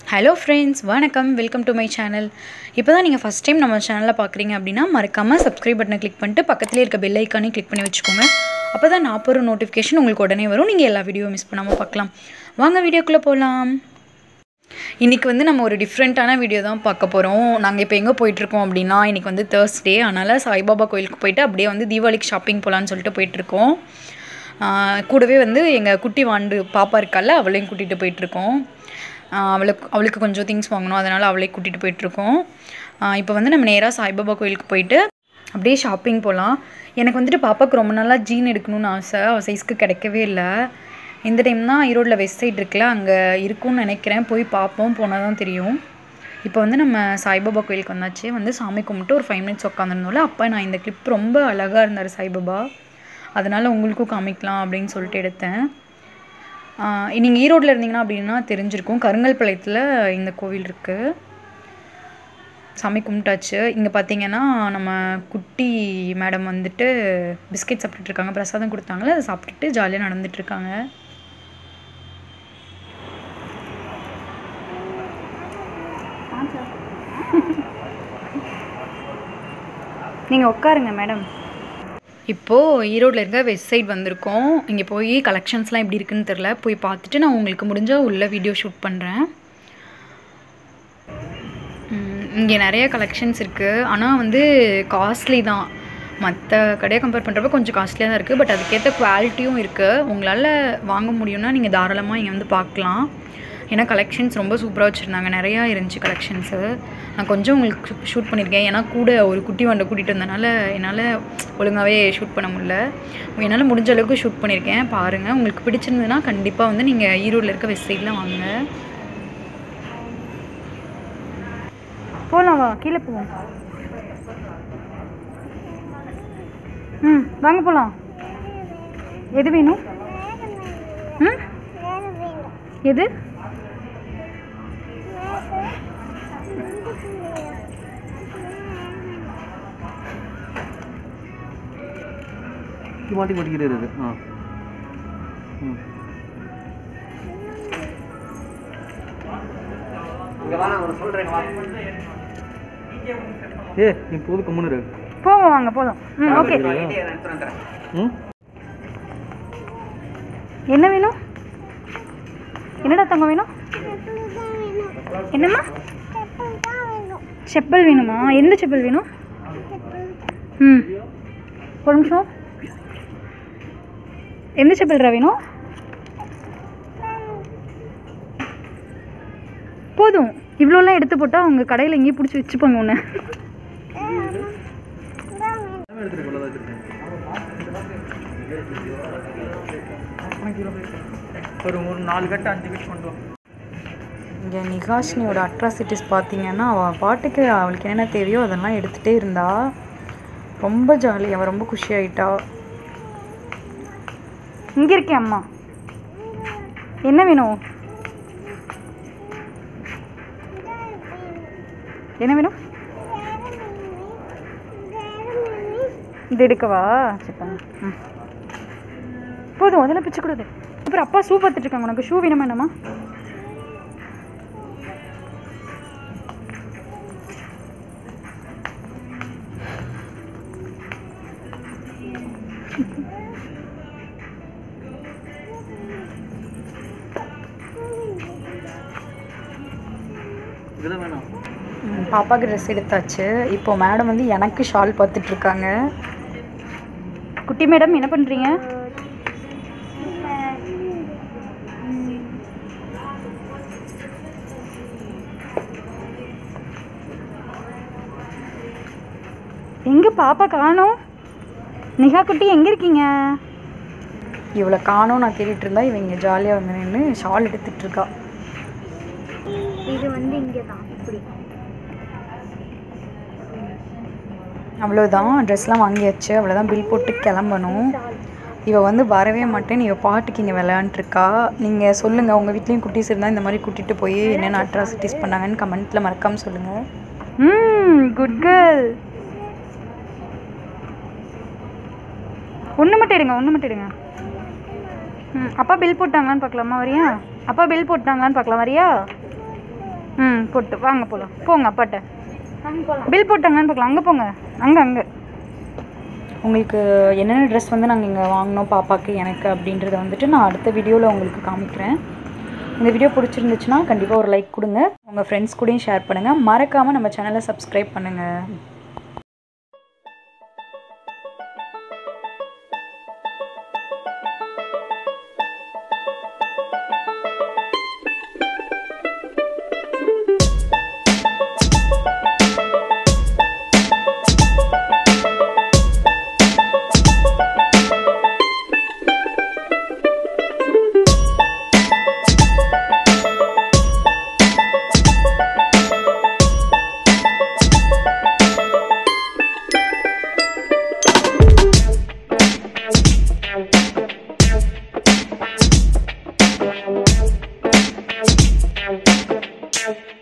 Hello friends வணக்கம் welcome to my channel இப்போ தான் நீங்கள் ஃபஸ்ட் டைம் நம்ம சேனலில் பார்க்குறீங்க அப்படின்னா மறக்காமல் சப்ஸ்கிரைப் பட்டனை கிளிக் பண்ணிட்டு பக்கத்துலேயே இருக்க பெல் ஐக்கானையும் கிளிக் பண்ணி வச்சுக்கோங்க அப்போ தான் நான் போகிற நோட்டிஃபிகேஷன் உங்களுக்கு உடனே வரும் நீங்கள் எல்லா வீடியோ மிஸ் பண்ணாமல் பார்க்கலாம் வாங்க வீடியோக்குள்ளே போகலாம் இன்றைக்கி வந்து நம்ம ஒரு டிஃப்ரெண்ட்டான வீடியோ தான் பார்க்க போகிறோம் நாங்கள் இப்போ எங்கே போயிட்டுருக்கோம் அப்படின்னா இன்றைக்கி வந்து தேர்ஸ்டே அதனால் சாய்பாபா கோயிலுக்கு போயிட்டு அப்படியே வந்து தீபாவளிக்கு ஷாப்பிங் போகலான்னு சொல்லிட்டு போயிட்டுருக்கோம் ஆஹ் கூடவே வந்து எங்கள் குட்டி வாண்டு பாப்பா இருக்கால அவளையும் கூட்டிகிட்டு போயிட்டுருக்கோம் ஆஹ் அவளுக்கு அவளுக்கு கொஞ்சம் திங்ஸ் வாங்கணும் அதனால் அவளே கூட்டிகிட்டு போயிட்டுருக்கோம் இப்போ வந்து நம்ம நேராக சாய்பாபா கோயிலுக்கு போயிட்டு அப்படியே ஷாப்பிங் போகலாம் எனக்கு வந்துட்டு பாப்பாவுக்கு ரொம்ப நாளாக ஜீன் எடுக்கணும்னு ஆசை அவள் சைஸ்க்கு கிடைக்கவே இல்லை இந்த டைம் தான் ஈரோட்டில் வெஸ்ட் சைட் இருக்குல்ல அங்கே இருக்கும்னு நினைக்கிறேன் போய் பார்ப்போம் போனால் தான் தெரியும் இப்போ வந்து நம்ம சாய்பாபா கோயிலுக்கு வந்தாச்சு வந்து சாமி கும்பிட்டு ஒரு ஃபைவ் மினிட்ஸ் உட்காந்துருந்தோம்ல அப்போ நான் இந்த கிளிப் ரொம்ப அழகாக இருந்தார் சாய்பாபா அதனால் உங்களுக்கும் காமிக்கலாம் அப்படின்னு சொல்லிட்டு எடுத்தேன் நீங்கள் ஈரோட்டில் இருந்தீங்கன்னா அப்படின்னா தெரிஞ்சிருக்கும் கருங்கல்பாளையத்தில் இந்த கோவில் இருக்குது சாமி கும்பிட்டாச்சு இங்கே பார்த்தீங்கன்னா நம்ம குட்டி மேடம் வந்துட்டு பிஸ்கெட் சாப்பிட்டுட்டு இருக்காங்க பிரசாதம் கொடுத்தாங்களே அதை சாப்பிட்டுட்டு ஜாலியாக நடந்துட்டு இருக்காங்க நீங்கள் உட்காருங்க மேடம் இப்போது ஈரோட்டில் இருக்க வெஸ்ட் சைட் வந்திருக்கோம் இங்கே போய் கலெக்ஷன்ஸ்லாம் எப்படி இருக்குன்னு தெரில போய் பார்த்துட்டு நான் உங்களுக்கு முடிஞ்சால் உள்ள வீடியோ ஷூட் பண்ணுறேன் இங்கே நிறைய கலெக்ஷன்ஸ் இருக்குது ஆனால் வந்து காஸ்ட்லி தான் மற்ற கடையை கம்பேர் பண்ணுறப்ப கொஞ்சம் காஸ்ட்லியாக தான் இருக்குது பட் அதுக்கேற்ற குவாலிட்டியும் இருக்குது உங்களால் வாங்க முடியும்னா நீங்கள் தாராளமாக இங்கே வந்து பார்க்கலாம் ஏன்னா கலெக்ஷன்ஸ் ரொம்ப சூப்பராக வச்சுருந்தாங்க நிறையா இருந்துச்சு கலெக்ஷன்ஸு நான் கொஞ்சம் உங்களுக்கு ஷூட் பண்ணியிருக்கேன் ஏன்னா கூட ஒரு குட்டி வண்டை கூட்டிகிட்டு வந்தனால என்னால் ஒழுங்காகவே ஷூட் பண்ண முடியல என்னால் முடிஞ்ச அளவுக்கு ஷூட் பண்ணியிருக்கேன் பாருங்கள் உங்களுக்கு பிடிச்சிருந்ததுன்னா கண்டிப்பாக வந்து நீங்கள் ஈரோடில் இருக்க வெஸ்ட் சைடில் வாங்க போகலாம் வா கீழே போவோம் ம் வாங்க போகலாம் எது வேணும் ம் எது மாட்டி மாட்டிக்கிட்டே இருக்கு ஆ ம் ஏ நீ போது கம்முன்னு இரு போவோம் வாங்க போதும் ம் ஓகே ம் என்ன வேணும் என்னடா தங்கம் வேணும் என்னம்மா செப்பல் வேணுமா எந்த செப்பல் வேணும் ம் ஒரு நிமிஷம் எந்த செப்பல்ரா வேணும் போதும் இவ்வளோலாம் எடுத்து போட்டால் அவங்க கடையில் எங்கேயும் பிடிச்சி வச்சுப்பாங்க உன்னை எல்லாமே எடுத்துட்டு போல தான் வச்சிருக்கேன் ஒரு ஒரு நாலு கட்டு அஞ்சு கட்டு கொண்டு வா இங்கே நிகாஷினியோட அட்ராசிட்டிஸ் பார்த்தீங்கன்னா அவள் பாட்டுக்கு அவளுக்கு என்னென்ன தேவையோ அதெல்லாம் எடுத்துகிட்டே இருந்தா ரொம்ப ஜாலி அவள் ரொம்ப குஷி ஆயிட்டா இங்கே இருக்கேன் அம்மா என்ன வேணும் என்ன வேணும் இது எடுக்கவா சரி ம் போதும் அதெல்லாம் பிச்சு கூடாது அப்புறம் அப்பா ஷூ பார்த்துட்டு இருக்காங்க உனக்கு ஷூ வேணுமா என்னம்மா இதெல்லாம் வேணாம் ம், பாப்பாக்கு ட்ரெஸ் எடுத்தாச்சு இப்போ மேடம் வந்து எனக்கு ஷால் பார்த்துட்டு இருக்காங்க குட்டி மேடம் என்ன பண்ணுறீங்க எங்க பாப்பா காணோம் நிகா குட்டி எங்க இருக்கீங்க இவளை காணோம் நான் தேடிட்டு இருந்தா இவ இங்க ஜாலியாக வந்து நின்று ஷால் எடுத்துட்டு இருக்கா இது வந்து இங்கே தான் இப்படி அவ்வளோதான் ட்ரெஸ்லாம் வாங்கியாச்சு அவ்வளோதான் பில் போட்டு கிளம்பணும் இவ வந்து வரவே மாட்டேன் இவ பாட்டுக்கு இங்கே விளையாண்டுருக்கா நீங்கள் சொல்லுங்கள் உங்கள் வீட்லேயும் குட்டீஸ் இருந்தால் இந்த மாதிரி கூட்டிகிட்டு போய் என்னென்ன அட்ராசிட்டிஸ் பண்ணாங்கன்னு கமெண்ட்டில் மறக்காமல் சொல்லுங்கள் ம் குட் கேர்ள் ஒன்று மட்டும் எடுங்க ஒன்று மட்டும் எடுங்க ம் அப்பா பில் போட்டாங்களான்னு பார்க்கலாமா வரியா அப்பா பில் போட்டாங்களான்னு பார்க்கலாம் வரியா போட்டு வாங்க போகலாம் போங்க அப்பாட்ட வாங்க போகலாம் பில் போட்டாங்கன்னு பார்க்கலாம் அங்கே போங்க அங்கே அங்கே உங்களுக்கு என்னென்ன ட்ரெஸ் வந்து நாங்கள் இங்கே வாங்கினோம் பாப்பாக்கு எனக்கு அப்படின்றத வந்துட்டு நான் அடுத்த வீடியோவில் உங்களுக்கு காமிக்கிறேன் இந்த வீடியோ பிடிச்சிருந்துச்சுன்னா கண்டிப்பாக ஒரு லைக் கொடுங்க உங்கள் ஃப்ரெண்ட்ஸ் கூடயும் ஷேர் பண்ணுங்கள் மறக்காமல் நம்ம சேனலை சப்ஸ்கிரைப் பண்ணுங்கள் Thank you.